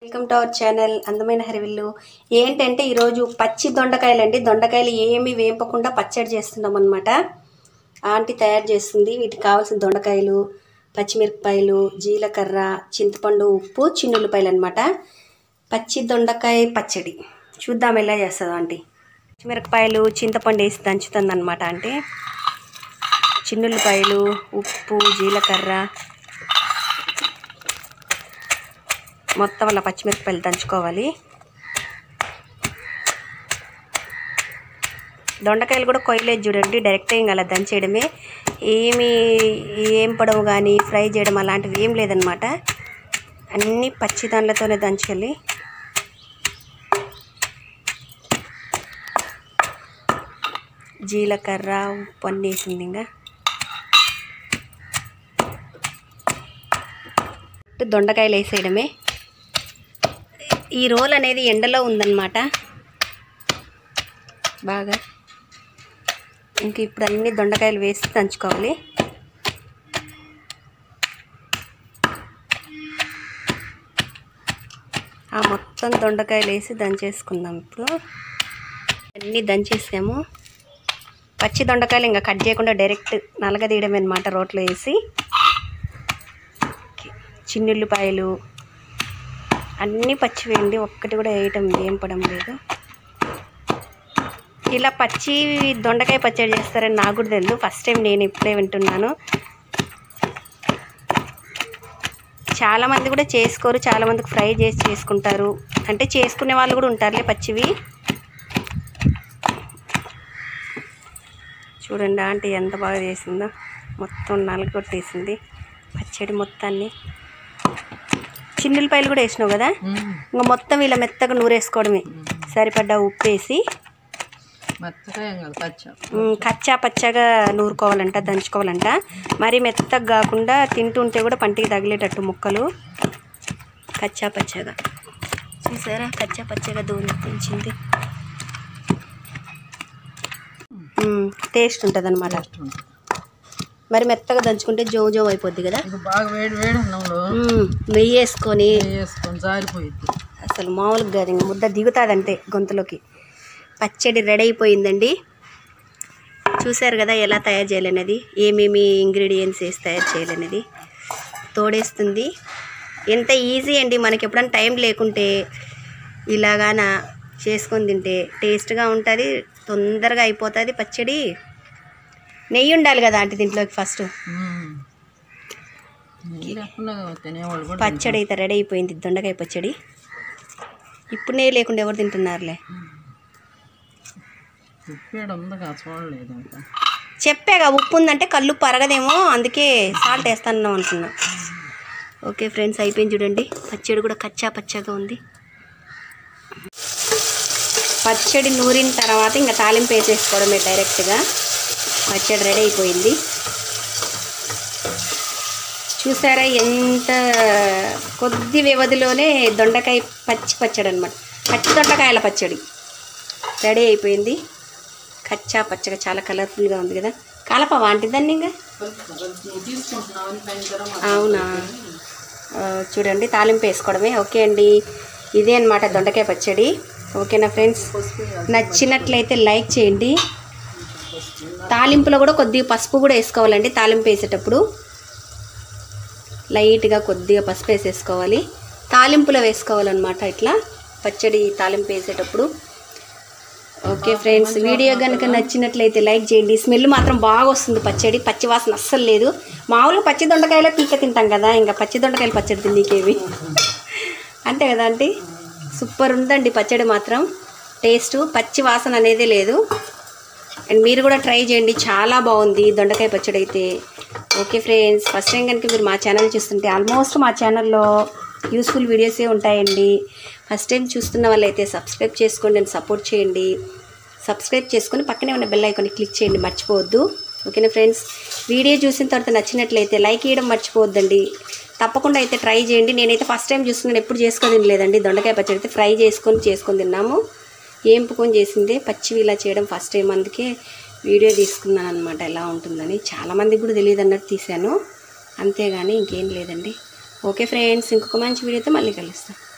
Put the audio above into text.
Welcome to our channel అందమైన హరివిల్లు ఏంటంటే ఈరోజు పచ్చి దొండకాయలు అండి దొండకాయలు ఏమి వేంపకుండా పచ్చడి చేస్తున్నాం అనమాట ఆంటీ తయారు చేస్తుంది వీటికి కావాల్సిన దొండకాయలు పచ్చిమిరపకాయలు జీలకర్ర చింతపండు ఉప్పు చిన్నుల్లిపాయలు అనమాట పచ్చి దొండకాయ పచ్చడి చూద్దాం ఎలా చేస్తుందో ఆంటీ పచ్చిమిరపకాయలు చింతపండు వేసి దంచుతుంది అనమాట అంటే చిన్నుల్లిపాయలు ఉప్పు జీలకర్ర మొత్తం అలా పచ్చిమిరపకాయలు దంచుకోవాలి దొండకాయలు కూడా కొయ్యలేదు చూడండి డైరెక్ట్గా ఇంకా అలా దంచేయడమే ఏమి ఏం పొడవు కానీ ఫ్రై చేయడం అలాంటివి ఏం లేదనమాట అన్నీ పచ్చి దాంట్లతోనే దంచాలి జీలకర్ర ఉప్పు అన్నీ వేసింది ఇంకా దొండకాయలు వేసేయడమే ఈ రోల్ అనేది ఎండలో ఉందన్నమాట బాగా ఇంక ఇప్పుడు అన్ని దొండకాయలు వేసి దంచుకోవాలి ఆ మొత్తం దొండకాయలు వేసి దంచేసుకుందాం ఇప్పుడు అన్నీ దంచేసాము పచ్చి దొండకాయలు ఇంకా కట్ చేయకుండా డైరెక్ట్ నలగదీయడమే అనమాట రోట్లో వేసి చిన్నుల్లిపాయలు అన్నీ పచ్చివేయండి ఒక్కటి కూడా వేయటం వేంపడం లేదు ఇలా పచ్చి దొండకాయ పచ్చడి చేస్తారని నాకు కూడా తెలియదు ఫస్ట్ టైం నేను ఇప్పుడే వింటున్నాను చాలామంది కూడా చేసుకోరు చాలామందికి ఫ్రై చేసి చేసుకుంటారు అంటే చేసుకునే వాళ్ళు కూడా ఉంటారులే పచ్చివి చూడండి ఆంటీ ఎంత బాగా చేసిందో మొత్తం నలగొట్టేసింది పచ్చడి మొత్తాన్ని చిన్నులపాయలు కూడా వేసినావు కదా ఇంకా మొత్తం ఇలా మెత్తగా నూరేసుకోవడమే సరిపడ్డ ఉప్పు వేసి మెత్తగా ఏం కాదు పచ్చ ఉమ్, కచ్చా పచ్చగా నూరుకోవాలంట దంచుకోవాలంట మరి మెత్తగా కాకుండా తింటుంటే కూడా పంటికి తగిలేటట్టు ముక్కలు కచ్చా పచ్చగా చూసారా కచ్చా పచ్చగా దూరించింది టేస్ట్ ఉంటుంది అనమాట టేస్ట్ ఉంటుంది. మరి మెత్తగా దంచుకుంటే జో జో అయిపోద్ది కదా ఇది బాగా వేడి వేడి అన్నంలో ఉమ్, నెయ్యి వేసుకొని నెయ్యి వేసుకొని జారిపోయిద్ది అసలు మామూలుగా కాదు ఇంకా ముద్ద దిగుతుందంటే గొంతులోకి పచ్చడి రెడీ అయిపోయిందండి చూశారు కదా ఎలా తయారు చేయాలనేది ఏమేమి ఇంగ్రీడియంట్స్ వేసి తయారు చేయాలనేది తోడేస్తుంది ఎంత ఈజీ అండి మనకి ఎప్పుడైనా టైం లేకుంటే ఇలాగాన చేసుకొని తింటే టేస్ట్గా ఉంటుంది తొందరగా అయిపోతుంది పచ్చడి నెయ్యి ఉండాలి కదా అంటే దీంట్లోకి ఫస్ట్ మ్మ్. నెయ్యి లేకుండా తినేవాళ్ళు కూడా పచ్చడి అయితే రెడీ అయిపోయింది దొండకాయ పచ్చడి ఇప్పుడు నెయ్యి లేకుండా ఎవరు తింటున్నారులే ఉప్పేడు ఉందిగా చూడలేదు ఇంకా చెప్పాగా ఉప్పు ఉందంటే కళ్ళు పరగదేమో అందుకే సాల్ట్ వేస్తాను అనుకున్నా ఓకే ఫ్రెండ్స్ అయిపోయింది చూడండి పచ్చడి కూడా కచ్చా పచ్చగా ఉంది పచ్చడి నూరిన తర్వాత ఇంకా తాలింపు వేసేసుకోవడమే డైరెక్ట్గా పచ్చడి రెడీ అయిపోయింది చూసారా ఎంత కొద్ది వ్యవధిలోనే దొండకాయ పచ్చి పచ్చడి అనమాట పచ్చి దొండకాయల పచ్చడి రెడీ అయిపోయింది కచ్చా పచ్చగా చాలా కలర్ఫుల్గా ఉంది కదా కలప వాంటిదాన్ని ఇంకా అవునా ఆ, చూడండి తాలింపు వేసుకోవడమే ఓకే అండి ఇదే అన్నమాట దొండకాయ పచ్చడి ఓకేనా ఫ్రెండ్స్ నచ్చినట్లయితే లైక్ చేయండి తాలింపులో కూడా కొద్దిగా పసుపు కూడా వేసుకోవాలండి తాలింపు వేసేటప్పుడు లైట్గా కొద్దిగా పసుపు వేసేసుకోవాలి తాలింపులో వేసుకోవాలన్నమాట ఇట్లా పచ్చడి తాలింపు వేసేటప్పుడు ఓకే ఫ్రెండ్స్ వీడియో కనుక నచ్చినట్లయితే లైక్ చేయండి స్మెల్ మాత్రం బాగా వస్తుంది పచ్చడి పచ్చి వాసన అస్సలు లేదు మామూలుగా పచ్చి దొండకాయలో పీక తింటాం కదా ఇంకా పచ్చి దొండకాయలు పచ్చడి తిండికేవి అంతే కదా ఆంటీ సూపర్ ఉందండి పచ్చడి మాత్రం టేస్ట్ పచ్చి వాసన అనేది లేదు అండ్ మీరు కూడా ట్రై చేయండి చాలా బాగుంది దొండకాయ పచ్చడి అయితే ఓకే ఫ్రెండ్స్ ఫస్ట్ టైం కనుక మీరు మా ఛానల్ చూస్తుంటే ఆల్మోస్ట్ మా ఛానల్లో యూస్ఫుల్ వీడియోసే ఉంటాయండి ఫస్ట్ టైం చూస్తున్న వాళ్ళైతే సబ్స్క్రైబ్ చేసుకోండి అండ్ సపోర్ట్ చేయండి సబ్స్క్రైబ్ చేసుకొని పక్కనే ఉన్న బెల్ ఐకాన్ని క్లిక్ చేయండి మర్చిపోవద్దు ఓకేనా ఫ్రెండ్స్ వీడియో చూసిన తర్వాత నచ్చినట్లయితే లైక్ చేయడం మర్చిపోవద్దండి తప్పకుండా అయితే ట్రై చేయండి నేనైతే ఫస్ట్ టైం చూస్తున్నాను ఎప్పుడు చేసుకొని తినలేదండి దొండకాయ పచ్చడి అయితే ఫ్రై చేసుకొని చేసుకొని తిన్నాము ఏంపుకొని చేసిందే పచ్చివి ఇలా చేయడం ఫస్ట్ టైం అందుకే వీడియో తీసుకున్నాను అనమాట ఎలా ఉంటుందని చాలామందికి కూడా తెలియదు అన్నట్టు తీశాను అంతేగాని ఇంకేం లేదండి ఓకే ఫ్రెండ్స్ ఇంకొక మంచి వీడియోతో మళ్ళీ కలుస్తాం